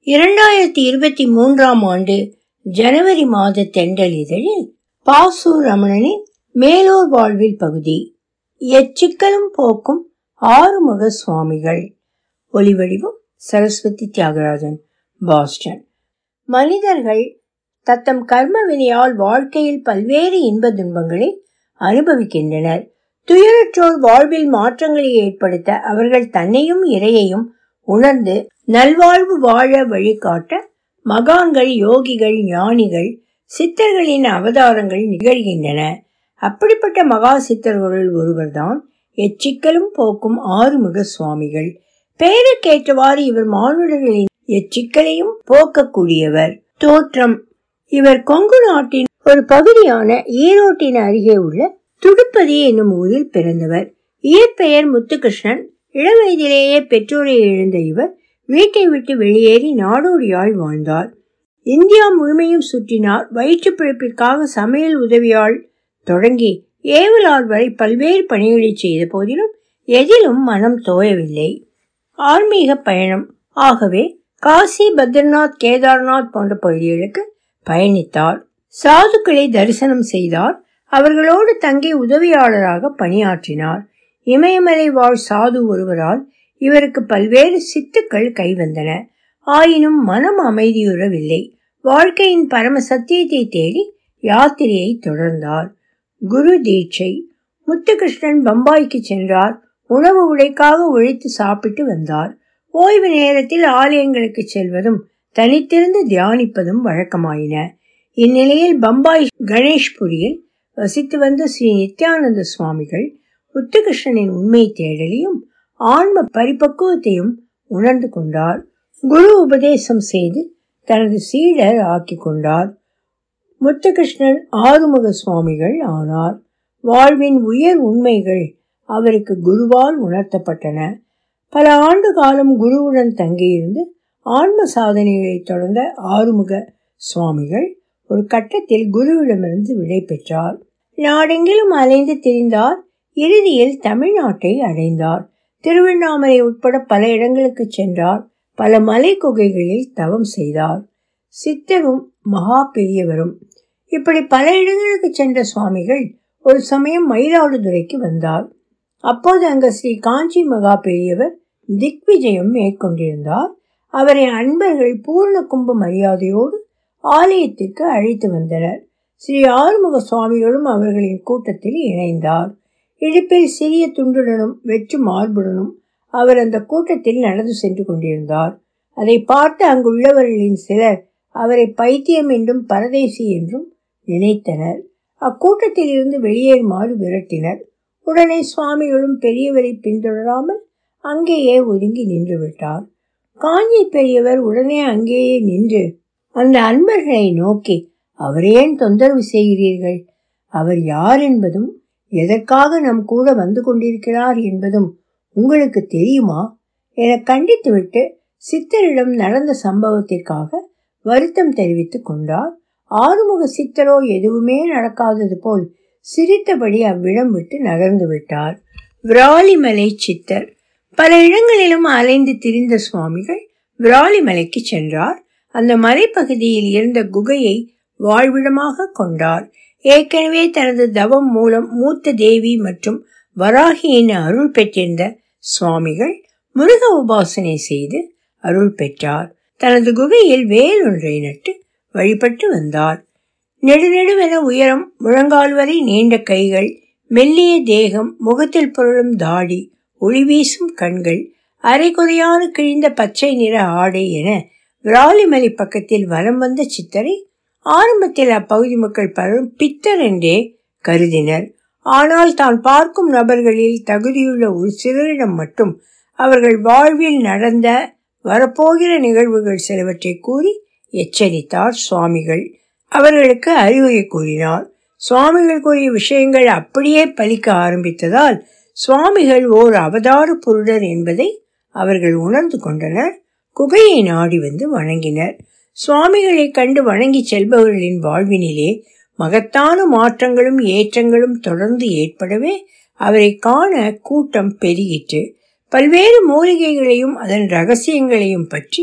இரண்டாயிரத்தி இருபத்தி மூன்றாம் ஆண்டு ஜனவரி மாத தெண்டல் இதழில் பாசு ரமணனின் மேலூர் வாழ்வில் பகுதி எச்சிக்கலும் போக்கும் ஆறுமுக சுவாமிகள் ஒலிவடிவம் சரஸ்வதி தியாகராஜன் பாஸ்டன் மனிதர்கள் தத்தம் கர்ம வினையால் வாழ்க்கையில் பல்வேறு இன்ப துன்பங்களை அனுபவிக்கின்றனர் துயரற்றோர் வாழ்வில் மாற்றங்களை ஏற்படுத்த அவர்கள் தன்னையும் இறையையும் உணர்ந்து நல்வாழ்வு வாழ வழிகாட்ட மகான்கள் யோகிகள் ஞானிகள் சித்தர்களின் அவதாரங்கள் நிகழ்கின்றன அப்படிப்பட்ட மகா சித்தர்களுள் ஒருவர்தான் எச்சிக்கலும் போக்கும் ஆறுமுக சுவாமிகள் பெயருக்கேற்றவாறு இவர் மானுடர்களின் எச்சிக்கலையும் போக்கக்கூடியவர் தோற்றம் இவர் கொங்கு நாட்டின் ஒரு பகுதியான ஈரோட்டின் அருகே உள்ள துடுப்பதி என்னும் ஊரில் பிறந்தவர் இயற்பெயர் முத்துகிருஷ்ணன் இளவயதிலேயே பெற்றோரை இழந்த இவர் வீட்டை விட்டு வெளியேறி நாடோடியாய் வாழ்ந்தார் இந்தியா முழுமையும் சுற்றினார் வயிற்று பிழைப்பிற்காக சமையல் உதவியால் தொடங்கி ஏவலார் வரை பல்வேறு பணிகளை செய்த போதிலும் எதிலும் மனம் தோயவில்லை ஆன்மீக பயணம் ஆகவே காசி பத்ரிநாத் கேதார்நாத் போன்ற பகுதிகளுக்கு பயணித்தார் சாதுக்களை தரிசனம் செய்தார் அவர்களோடு தங்கி உதவியாளராக பணியாற்றினார் இமயமலை வாழ் சாது ஒருவரால் இவருக்கு பல்வேறு சித்துக்கள் கைவந்தன ஆயினும் மனம் அமைதியுறவில்லை வாழ்க்கையின் பரம சத்தியத்தை தேடி யாத்திரையை தொடர்ந்தார் குரு தீட்சை முத்துகிருஷ்ணன் பம்பாய்க்கு சென்றார் உணவு உடைக்காக உழைத்து சாப்பிட்டு வந்தார் ஓய்வு நேரத்தில் ஆலயங்களுக்கு செல்வதும் தனித்திருந்து தியானிப்பதும் வழக்கமாயின இந்நிலையில் பம்பாய் கணேஷ்புரியில் வசித்து வந்த ஸ்ரீ நித்யானந்த சுவாமிகள் முத்துகிருஷ்ணனின் உண்மை தேடலையும் ஆன்ம பரிபக்குவத்தையும் உணர்ந்து கொண்டார் குரு உபதேசம் செய்து தனது சீடர் ஆக்கி கொண்டார் முத்துகிருஷ்ணன் ஆறுமுக சுவாமிகள் ஆனார் வாழ்வின் உயர் உண்மைகள் அவருக்கு குருவால் உணர்த்தப்பட்டன பல ஆண்டு காலம் குருவுடன் தங்கியிருந்து ஆன்ம சாதனைகளை தொடர்ந்த ஆறுமுக சுவாமிகள் ஒரு கட்டத்தில் குருவிடமிருந்து விடை பெற்றார் நாடெங்கிலும் அலைந்து திரிந்தார் இறுதியில் தமிழ்நாட்டை அடைந்தார் திருவண்ணாமலை உட்பட பல இடங்களுக்கு சென்றார் பல மலை குகைகளில் தவம் செய்தார் சித்தரும் மகா பெரியவரும் இப்படி பல இடங்களுக்கு சென்ற சுவாமிகள் ஒரு சமயம் மயிலாடுதுறைக்கு வந்தார் அப்போது அங்கு ஸ்ரீ காஞ்சி மகா பெரியவர் திக்விஜயம் மேற்கொண்டிருந்தார் அவரை அன்பர்கள் பூர்ண கும்ப மரியாதையோடு ஆலயத்திற்கு அழைத்து வந்தனர் ஸ்ரீ ஆறுமுக சுவாமிகளும் அவர்களின் கூட்டத்தில் இணைந்தார் இடுப்பில் சிறிய துண்டுடனும் வெற்று மார்புடனும் அவர் அந்த கூட்டத்தில் நடந்து சென்று கொண்டிருந்தார் அதை பார்த்து அங்குள்ளவர்களின் சிலர் அவரை பைத்தியம் என்றும் பரதேசி என்றும் நினைத்தனர் அக்கூட்டத்தில் இருந்து வெளியேறுமாறு விரட்டினர் உடனே சுவாமிகளும் பெரியவரை பின்தொடராமல் அங்கேயே ஒதுங்கி நின்று விட்டார் காஞ்சி பெரியவர் உடனே அங்கேயே நின்று அந்த அன்பர்களை நோக்கி அவர் ஏன் தொந்தரவு செய்கிறீர்கள் அவர் யார் என்பதும் எதற்காக நம் கூட வந்து கொண்டிருக்கிறார் என்பதும் உங்களுக்கு தெரியுமா என கண்டித்துவிட்டு சித்தரிடம் நடந்த சம்பவத்திற்காக வருத்தம் தெரிவித்துக் கொண்டார் ஆறுமுக சித்தரோ எதுவுமே நடக்காதது போல் சிரித்தபடி அவ்விடம் விட்டு நகர்ந்து விட்டார் விராலிமலை சித்தர் பல இடங்களிலும் அலைந்து திரிந்த சுவாமிகள் விராலிமலைக்கு சென்றார் அந்த மலைப்பகுதியில் இருந்த குகையை வாழ்விடமாக கொண்டார் ஏற்கனவே தனது தவம் மூலம் மூத்த தேவி மற்றும் வராகியின் அருள் பெற்றிருந்த சுவாமிகள் முருக உபாசனை செய்து அருள் பெற்றார் தனது குகையில் வேல் ஒன்றை நட்டு வழிபட்டு வந்தார் நெடுநெடுவென உயரம் முழங்கால் வரை நீண்ட கைகள் மெல்லிய தேகம் முகத்தில் பொருளும் தாடி ஒளி வீசும் கண்கள் அரைகுறையான கிழிந்த பச்சை நிற ஆடை என விராலிமலை பக்கத்தில் வலம் வந்த சித்தரை ஆரம்பத்தில் அப்பகுதி மக்கள் பலரும் பித்தர் என்றே கருதினர் ஆனால் தான் பார்க்கும் நபர்களில் தகுதியுள்ள ஒரு சிலரிடம் மட்டும் அவர்கள் வாழ்வில் நடந்த வரப்போகிற நிகழ்வுகள் சிலவற்றை கூறி எச்சரித்தார் சுவாமிகள் அவர்களுக்கு அறிவுரை கூறினார் சுவாமிகள் கூறிய விஷயங்கள் அப்படியே பலிக்க ஆரம்பித்ததால் சுவாமிகள் ஓர் அவதார புருடர் என்பதை அவர்கள் உணர்ந்து கொண்டனர் குகையை நாடி வந்து வணங்கினர் சுவாமிகளை கண்டு வணங்கி செல்பவர்களின் வாழ்வினிலே மகத்தான மாற்றங்களும் ஏற்றங்களும் தொடர்ந்து ஏற்படவே அவரை காண கூட்டம் பெருகிற்று பல்வேறு மூலிகைகளையும் அதன் ரகசியங்களையும் பற்றி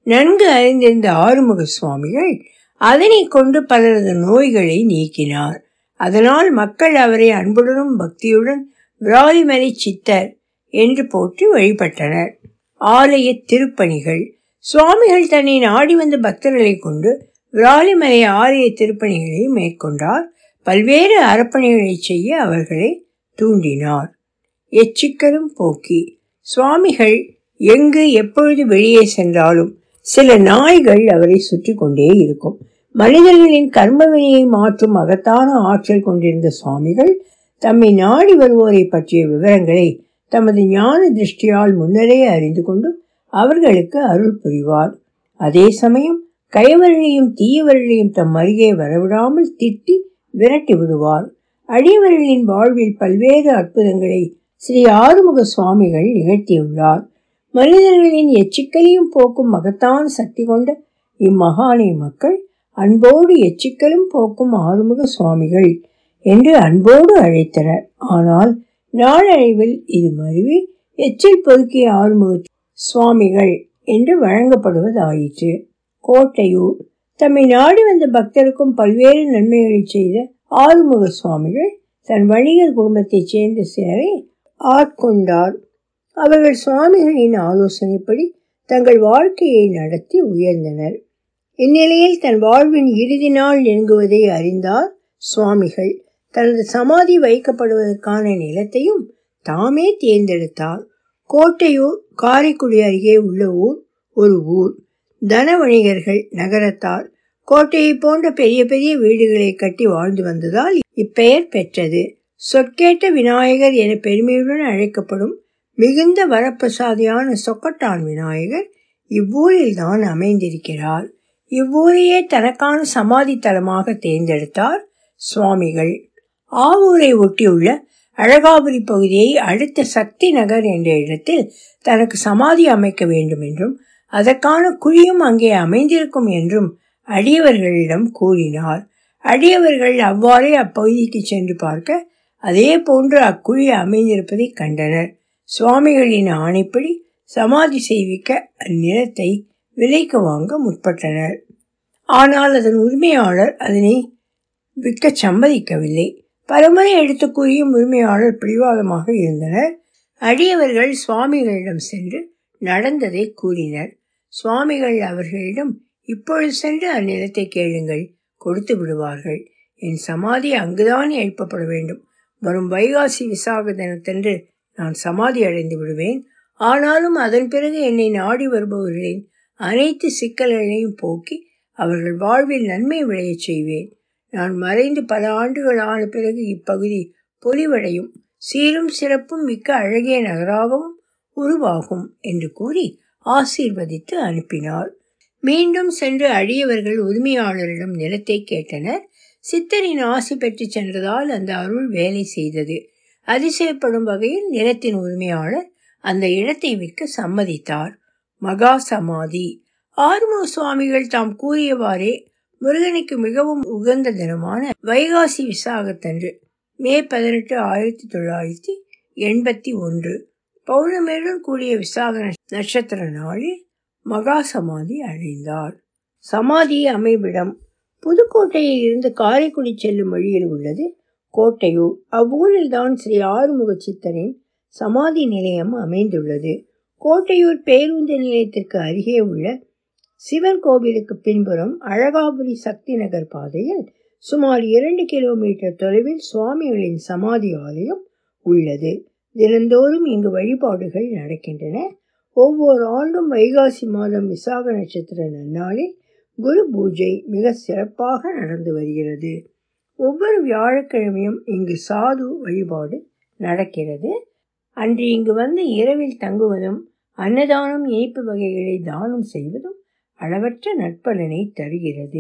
நன்கு அறிந்திருந்த ஆறுமுக சுவாமிகள் அதனை கொண்டு பலரது நோய்களை நீக்கினார் அதனால் மக்கள் அவரை அன்புடனும் பக்தியுடன் விராலிமலை சித்தர் என்று போற்றி வழிபட்டனர் ஆலய திருப்பணிகள் சுவாமிகள் தன்னை நாடி வந்த பக்தர்களை கொண்டு விராலிமலை ஆலய திருப்பணிகளை மேற்கொண்டார் பல்வேறு அறப்பணிகளை செய்ய அவர்களை தூண்டினார் எச்சிக்கலும் போக்கி சுவாமிகள் எங்கு எப்பொழுது வெளியே சென்றாலும் சில நாய்கள் அவரை சுற்றி கொண்டே இருக்கும் மனிதர்களின் கர்மவினையை மாற்றும் மகத்தான ஆற்றல் கொண்டிருந்த சுவாமிகள் தம்மை நாடி வருவோரை பற்றிய விவரங்களை தமது ஞான திருஷ்டியால் முன்னரே அறிந்து கொண்டு அவர்களுக்கு அருள் புரிவார் அதே சமயம் கயவர்களையும் தீயவர்களையும் தம் அருகே வரவிடாமல் திட்டி விரட்டி விடுவார் அடியவர்களின் வாழ்வில் பல்வேறு அற்புதங்களை ஸ்ரீ ஆறுமுக சுவாமிகள் நிகழ்த்தியுள்ளார் மனிதர்களின் எச்சிக்கலையும் போக்கும் மகத்தான சக்தி கொண்ட இம்மகானை மக்கள் அன்போடு எச்சிக்கலும் போக்கும் ஆறுமுக சுவாமிகள் என்று அன்போடு அழைத்தனர் ஆனால் நாளடைவில் இது மருவி எச்சில் பொறுக்கிய ஆறுமுக சுவாமிகள் என்று வழங்கப்படுவதாயிற்று கோட்டையூர் தம்மை நாடி வந்த பக்தருக்கும் பல்வேறு நன்மைகளை செய்த ஆறுமுக சுவாமிகள் தன் வணிகர் குடும்பத்தைச் சேர்ந்த சிலரை ஆட்கொண்டார் அவர்கள் சுவாமிகளின் ஆலோசனைப்படி தங்கள் வாழ்க்கையை நடத்தி உயர்ந்தனர் இந்நிலையில் தன் வாழ்வின் இறுதி நாள் நெருங்குவதை அறிந்தார் சுவாமிகள் தனது சமாதி வைக்கப்படுவதற்கான நிலத்தையும் தாமே தேர்ந்தெடுத்தார் கோட்டையூர் காரைக்குடி அருகே உள்ள ஊர் ஒரு ஊர் தன வணிகர்கள் நகரத்தார் கோட்டையை போன்ற பெரிய பெரிய வீடுகளை கட்டி வாழ்ந்து வந்ததால் இப்பெயர் பெற்றது சொற்கேட்ட விநாயகர் என பெருமையுடன் அழைக்கப்படும் மிகுந்த வரப்பிரசாதியான சொக்கட்டான் விநாயகர் இவ்வூரில் தான் அமைந்திருக்கிறார் இவ்வூரையே தனக்கான சமாதி தலமாக தேர்ந்தெடுத்தார் சுவாமிகள் ஆவூரை ஒட்டியுள்ள அழகாபுரி பகுதியை அடுத்த சக்தி நகர் என்ற இடத்தில் தனக்கு சமாதி அமைக்க வேண்டும் என்றும் அதற்கான குழியும் அங்கே அமைந்திருக்கும் என்றும் அடியவர்களிடம் கூறினார் அடியவர்கள் அவ்வாறே அப்பகுதிக்கு சென்று பார்க்க அதே போன்று அக்குழி அமைந்திருப்பதை கண்டனர் சுவாமிகளின் ஆணைப்படி சமாதி செய்விக்க அந்நிலத்தை விலைக்கு வாங்க முற்பட்டனர் ஆனால் அதன் உரிமையாளர் அதனை விற்க சம்மதிக்கவில்லை பலமுறை எடுத்து கூறியும் உரிமையாளர் பிடிவாதமாக இருந்தனர் அடியவர்கள் சுவாமிகளிடம் சென்று நடந்ததை கூறினர் சுவாமிகள் அவர்களிடம் இப்பொழுது சென்று அந்நிலத்தை கேளுங்கள் கொடுத்து விடுவார்கள் என் சமாதி அங்குதான் எழுப்பப்பட வேண்டும் வரும் வைகாசி விசாக தினத்தன்று நான் சமாதி அடைந்து விடுவேன் ஆனாலும் அதன் பிறகு என்னை நாடி வருபவர்களின் அனைத்து சிக்கல்களையும் போக்கி அவர்கள் வாழ்வில் நன்மை விளையச் செய்வேன் நான் மறைந்து பல ஆண்டுகள் ஆன பிறகு இப்பகுதி பொலிவடையும் சீரும் சிறப்பும் மிக்க அழகிய நகராகவும் உருவாகும் என்று கூறி ஆசீர்வதித்து அனுப்பினார் மீண்டும் சென்று அடியவர்கள் உரிமையாளரிடம் நிலத்தை கேட்டனர் சித்தரின் ஆசி பெற்று சென்றதால் அந்த அருள் வேலை செய்தது அதிசயப்படும் வகையில் நிலத்தின் உரிமையாளர் அந்த இடத்தை விற்க சம்மதித்தார் மகா சமாதி ஆறுமுக சுவாமிகள் தாம் கூறியவாறே முருகனுக்கு மிகவும் உகந்த தினமான வைகாசி விசாகத்தன்று மே பதினெட்டு ஆயிரத்தி தொள்ளாயிரத்தி எண்பத்தி ஒன்று பௌர்ணமியுடன் கூடிய விசாக நட்சத்திர நாளில் மகா சமாதி அடைந்தார் சமாதி அமைவிடம் புதுக்கோட்டையில் இருந்து காரைக்குடி செல்லும் வழியில் உள்ளது கோட்டையூர் அவ்வூரில் தான் ஸ்ரீ ஆறுமுக சித்தரின் சமாதி நிலையம் அமைந்துள்ளது கோட்டையூர் பேருந்து நிலையத்திற்கு அருகே உள்ள சிவன் கோவிலுக்கு பின்புறம் அழகாபுரி சக்தி நகர் பாதையில் சுமார் இரண்டு கிலோமீட்டர் தொலைவில் சுவாமிகளின் சமாதி ஆலயம் உள்ளது தினந்தோறும் இங்கு வழிபாடுகள் நடக்கின்றன ஒவ்வொரு ஆண்டும் வைகாசி மாதம் விசாக நட்சத்திர நன்னாளில் குரு பூஜை மிக சிறப்பாக நடந்து வருகிறது ஒவ்வொரு வியாழக்கிழமையும் இங்கு சாது வழிபாடு நடக்கிறது அன்று இங்கு வந்து இரவில் தங்குவதும் அன்னதானம் இனிப்பு வகைகளை தானம் செய்வதும் அளவற்ற நற்பலனை தருகிறது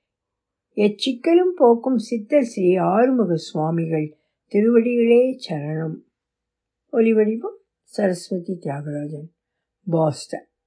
எச்சிக்கலும் போக்கும் சித்தர் ஸ்ரீ ஆறுமுக சுவாமிகள் திருவடிகளே சரணம் ஒலிவடிவம் சரஸ்வதி தியாகராஜன் பாஸ்டன்